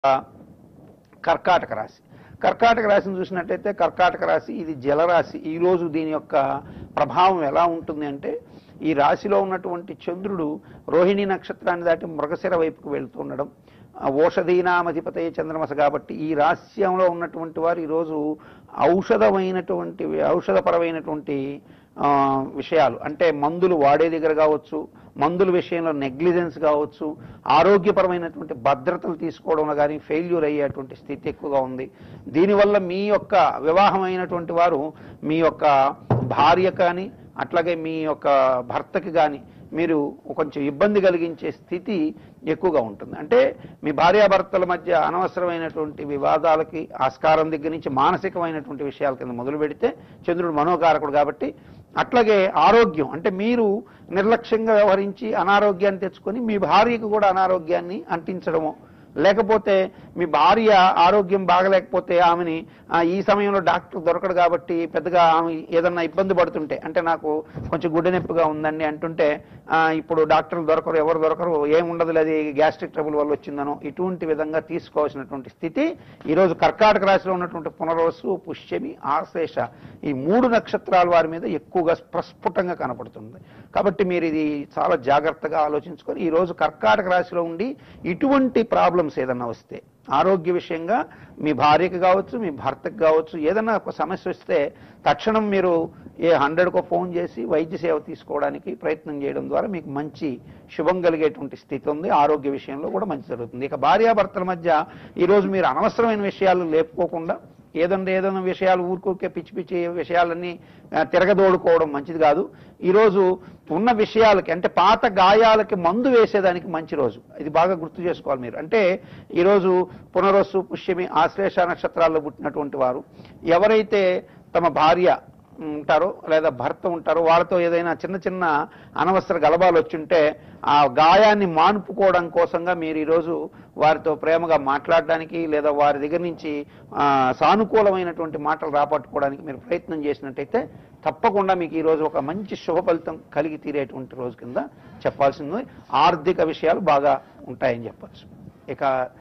కర్కాటక రాశి కర్కాటక రాశిని చూసినట్టయితే కర్కాటక రాశి ఇది జలరాశి ఈ రోజు దీని యొక్క ప్రభావం ఎలా ఉంటుంది అంటే ఈ రాశిలో ఉన్నటువంటి చంద్రుడు రోహిణి నక్షత్రాన్ని దాటి మృగశిర వైపుకు వెళ్తుండడం ఆ ఓషధీనామధిపతయ చంద్రమస కాబట్టి ఈ రాశ్యంలో ఉన్నటువంటి వారు ఈరోజు ఔషధమైనటువంటి ఔషధపరమైనటువంటి ఆ, విషయాలు అంటే మందులు వాడే దగ్గర కావచ్చు మందుల విషయంలో నెగ్లిజెన్స్ కావచ్చు ఆరోగ్యపరమైనటువంటి భద్రతలు తీసుకోవడంలో కానీ ఫెయిల్యూర్ అయ్యేటువంటి స్థితి ఎక్కువగా ఉంది దీనివల్ల మీ యొక్క వివాహమైనటువంటి వారు మీ యొక్క భార్య కానీ అట్లాగే మీ యొక్క భర్తకి కానీ మీరు కొంచెం ఇబ్బంది కలిగించే స్థితి ఎక్కువగా ఉంటుంది అంటే మీ భార్యాభర్తల మధ్య అనవసరమైనటువంటి వివాదాలకి ఆస్కారం దగ్గర నుంచి మానసికమైనటువంటి విషయాల కింద మొదలు పెడితే చంద్రుడు మనోకారకుడు కాబట్టి అట్లాగే ఆరోగ్యం అంటే మీరు నిర్లక్ష్యంగా వ్యవహరించి అనారోగ్యాన్ని తెచ్చుకొని మీ భార్యకు కూడా అనారోగ్యాన్ని అంటించడము లేకపోతే మీ భార్య ఆరోగ్యం బాగలేకపోతే ఆమెని ఆ, ఈ సమయంలో డాక్టర్ దొరకడు కాబట్టి పెద్దగా ఆమె ఏదన్నా ఇబ్బంది పడుతుంటే అంటే నాకు కొంచెం గుడ్డ నొప్పిగా ఉందండి అంటుంటే ఆ, ఇప్పుడు డాక్టర్లు దొరకరు ఎవరు దొరకరు ఏముండదు అది గ్యాస్ట్రిక్ ట్రబుల్ వల్ల వచ్చిందనో ఇటువంటి విధంగా తీసుకోవాల్సినటువంటి స్థితి ఈరోజు కర్కాటక రాశిలో ఉన్నటువంటి పునర్వసు పుష్యమి ఆశ్లేష ఈ మూడు నక్షత్రాల వారి మీద ఎక్కువగా ప్రస్ఫుటంగా కనపడుతుంది కాబట్టి మీరు ఇది చాలా జాగ్రత్తగా ఆలోచించుకొని ఈ రోజు కర్కాటక రాశిలో ఉండి ఇటువంటి ప్రాబ్లమ్స్ ఏదన్నా వస్తే ఆరోగ్య విషయంగా మీ భార్యకి కావచ్చు మీ భర్తకి కావచ్చు ఏదైనా ఒక సమస్య వస్తే తక్షణం మీరు ఏ హండ్రెడ్కో ఫోన్ చేసి వైద్య సేవ తీసుకోవడానికి ప్రయత్నం చేయడం ద్వారా మీకు మంచి శుభం కలిగేటువంటి స్థితి ఉంది ఆరోగ్య విషయంలో కూడా మంచి జరుగుతుంది ఇక భార్యాభర్తల మధ్య ఈరోజు మీరు అనవసరమైన విషయాలు లేపుకోకుండా ఏదంటే ఏదైనా విషయాలు ఊరుకూరికే పిచ్చి పిచ్చి విషయాలన్నీ ఆ, తిరగదోడుకోవడం మంచిది కాదు ఈరోజు ఉన్న విషయాలకి అంటే పాత గాయాలకి మందు వేసేదానికి మంచి రోజు ఇది బాగా గుర్తు చేసుకోవాలి మీరు అంటే ఈరోజు పునరస్సు పుష్యమి ఆశ్లేష నక్షత్రాల్లో పుట్టినటువంటి వారు ఎవరైతే తమ భార్య ఉంటారో లేదా భర్త ఉంటారో వాళ్ళతో ఏదైనా చిన్న చిన్న అనవసర గలబాలు వచ్చుంటే ఆ గాయాన్ని మాన్పుకోవడం కోసంగా మీరు ఈరోజు వారితో ప్రేమగా మాట్లాడడానికి లేదా వారి దగ్గర నుంచి ఆ, సానుకూలమైనటువంటి మాటలు రాబట్టుకోవడానికి మీరు ప్రయత్నం చేసినట్టయితే తప్పకుండా మీకు ఈ రోజు ఒక మంచి శుభ ఫలితం కలిగి తీరేటువంటి రోజు కింద చెప్పాల్సింది ఆర్థిక విషయాలు బాగా ఉంటాయని చెప్పచ్చు ఇక